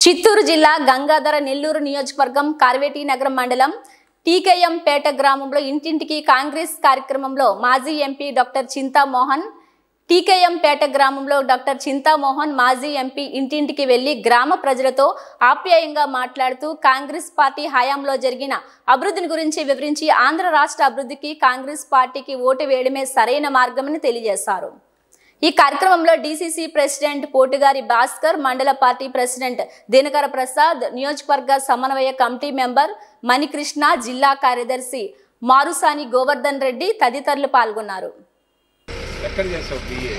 చిత్తూరు జిల్లా గంగాధర నెల్లూరు నియోజకవర్గం కార్వేటి నగరం మండలం టీకేఎం పేట గ్రామంలో ఇంటింటికి కాంగ్రెస్ కార్యక్రమంలో మాజీ MP doctor Chintamohan TKM Peta గ్రామంలో డాక్టర్ చింతామోహన్ మాజీ ఎంపీ ఇంటింటికి వెళ్లి గ్రామ ప్రజలతో ఆప్యాయంగా మాట్లాడుతూ కాంగ్రెస్ పార్టీ హయాంలో జరిగిన అభివృద్ధిని గురించి వివరించి ఆంధ్ర రాష్ట్ర అభివృద్ధికి కాంగ్రెస్ పార్టీకి ఓటు వేయడమే సరైన మార్గమని తెలియజేశారు ఈ కార్యక్రమంలో డీసీసీ ప్రెసిడెంట్ పోటుగారి భాస్కర్ మండల పార్టీ ప్రెసిడెంట్ దినకర ప్రసాద్ నియోజకవర్గ సమన్వయ కమిటీ మెంబర్ మణికృష్ణ జిల్లా కార్యదర్శి మారుసాని గోవర్ధన్ రెడ్డి తదితరులు పాల్గొన్నారు ఎక్కడ చేసావు బిఏ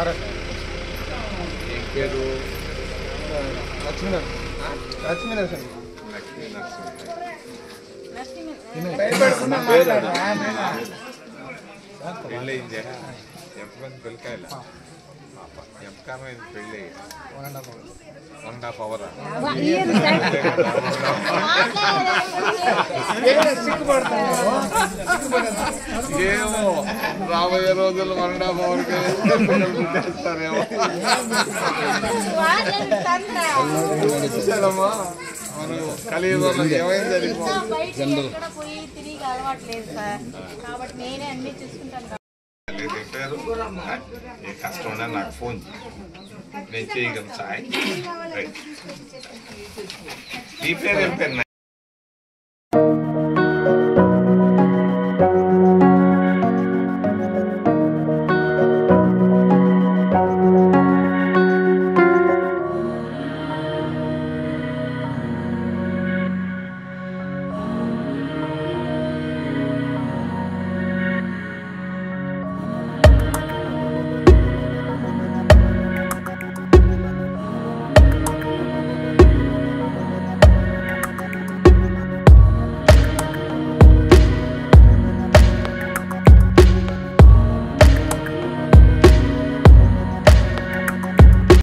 ఏం పేరు లక్ష్మీ లక్ష్మీ నరసింహ లక్ష్మీ నరసింహ భయపడుకున్నా పేరు మాట్లాడు. పెళ్ళి అయిందా ఎంతమంది పిల్లకాయలు ఎంతకాలం అయింది పెళ్ళి వన్ హాఫ్ అవర్ ఏమో రాబోయే రోజుల్లో వన్ హాఫ్ అవర్ చేస్తారేమో చూసారమ్మా మనం కలియుగంలో ఏమైంది జరిగిపోతుంది బయటికి ఎక్కడ పోయి తిరిగి అలవాట్లేదు సార్ కాబట్టి నేనే అన్ని చూసుకుంటాను లేదు పేరు ఏ కష్టం ఉన్నా నాకు ఫోన్ చేయి. నేను చేయగలను సాయం రైట్. నీ పేరు ఏం పేరు